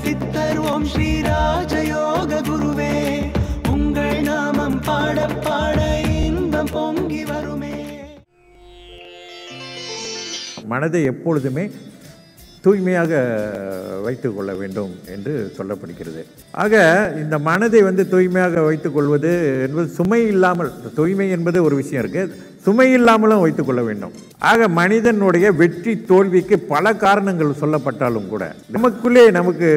சித்தர் ஓம் ஸ்ரீ ராஜயோக குருவே உங்கள் நாமம் பாட பாட இன்பம் பொங்கி வருமே மனதை எப்பொழுதுமே தூய்மையாக வைத்துக் கொள்ள வேண்டும் என்று சொல்லப்படுகிறது ஆக இந்த மனதை வந்து தூய்மையாக வைத்துக் கொள்வது என்பது சுமை இல்லாமல் தூய்மை என்பது ஒரு விஷயம் இருக்கு சுமை இல்லாமலும் வைத்துக் கொள்ள வேண்டும் ஆக மனிதனுடைய வெற்றி தோல்விக்கு பல காரணங்கள் சொல்லப்பட்டாலும் கூட நமக்குள்ளே நமக்கு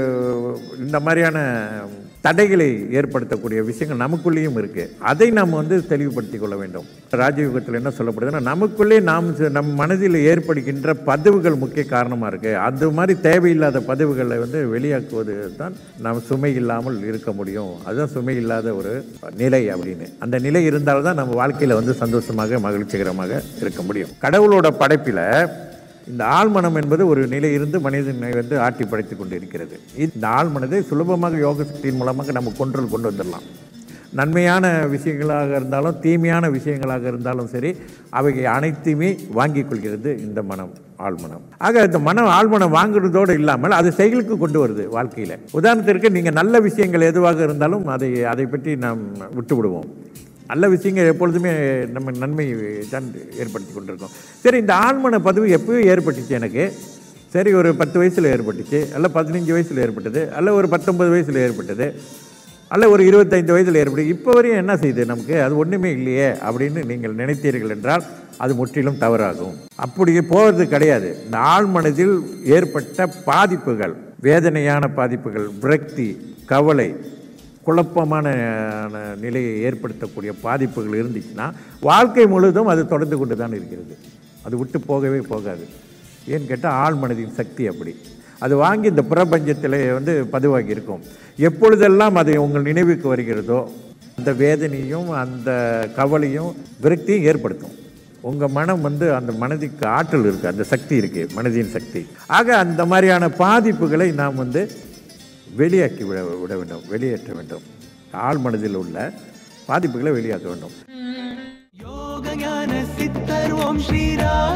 இந்த மாதிரியான தடைகளை ஏற்படுத்தக்கூடிய விஷயங்கள் நமக்குள்ளேயும் இருக்கு அதை நாம் வந்து தெளிவுபடுத்திக் கொள்ள வேண்டும் ராஜயுகத்தில் என்ன சொல்லப்படுதுன்னா நமக்குள்ளே நாம் ச- நம் மனதில் ஏற்படுகின்ற பதிவுகள் முக்கிய காரணமாக இருக்கு அந்த மாதிரி தேவையில்லாத பதிவுகளை வந்து வெளியாக்குவது தான் நாம் சுமை இல்லாமல் இருக்க முடியும் அதுதான் சுமை இல்லாத ஒரு நிலை அப்படின்னு அந்த நிலை இருந்தால்தான் நம்ம வாழ்க்கையில் வந்து சந்தோஷமாக மகிழ்ச்சிகரமாக இருக்க முடியும் கடவுளோட படைப்பில் இந்த ஆழ்மனம் என்பது ஒரு நிலை இருந்து மனிதனை வந்து ஆட்டி படைத்து கொண்டு இருக்கிறது இந்த ஆழ்மனதை சுலபமாக யோக சக்தியின் மூலமாக நம்ம கொன்றல் கொண்டு வந்துடலாம் நன்மையான விஷயங்களாக இருந்தாலும் தீமையான விஷயங்களாக இருந்தாலும் சரி அவை அனைத்தையுமே வாங்கிக் கொள்கிறது இந்த மனம் ஆழ்மனம் ஆக இந்த மனம் ஆழ்மனம் வாங்குறதோடு இல்லாமல் அது செயலுக்கு கொண்டு வருது வாழ்க்கையில் உதாரணத்திற்கு நீங்கள் நல்ல விஷயங்கள் எதுவாக இருந்தாலும் அதை அதை பற்றி நாம் விட்டு விடுவோம் நல்ல விஷயங்கள் எப்பொழுதுமே நம்ம நன்மை தான் ஏற்படுத்தி கொண்டிருக்கோம் சரி இந்த ஆழ்மன பதிவு எப்போயோ ஏற்பட்டுச்சு எனக்கு சரி ஒரு பத்து வயசில் ஏற்பட்டுச்சு அல்ல பதினஞ்சு வயசில் ஏற்பட்டது அல்ல ஒரு பத்தொன்பது வயசில் ஏற்பட்டது அல்ல ஒரு இருபத்தைந்து வயதில் ஏற்பட்டது இப்போ வரையும் என்ன செய்யுது நமக்கு அது ஒன்றுமே இல்லையே அப்படின்னு நீங்கள் நினைத்தீர்கள் என்றால் அது முற்றிலும் தவறாகும் அப்படி போகிறது கிடையாது இந்த ஆழ்மனதில் ஏற்பட்ட பாதிப்புகள் வேதனையான பாதிப்புகள் விரக்தி கவலை குழப்பமான அஹ், நிலையை ஏற்படுத்தக்கூடிய பாதிப்புகள் இருந்துச்சுன்னா வாழ்க்கை முழுதும் அது தொடர்ந்து கொண்டு தான் இருக்கிறது அது விட்டு போகவே போகாது ஏன்னு கேட்டால் ஆழ் மனதின் சக்தி அப்படி அது வாங்கி இந்த பிரபஞ்சத்தில் வந்து பதிவாகி இருக்கும் எப்பொழுதெல்லாம் அது உங்கள் நினைவுக்கு வருகிறதோ அந்த வேதனையும் அந்த கவலையும் விரக்தியும் ஏற்படுத்தும் உங்கள் மனம் வந்து அந்த மனதிற்கு ஆற்றல் இருக்குது அந்த சக்தி இருக்குது மனதின் சக்தி ஆக அந்த மாதிரியான பாதிப்புகளை நாம் வந்து வெளியாக்கி விட விட வேண்டும் வெளியேற்ற வேண்டும் ஆழ் மனதில் உள்ள பாதிப்புகளை வெளியாக்க வேண்டும் யோக ஞான சித்தர் ஓம் ஸ்ரீ ராஜ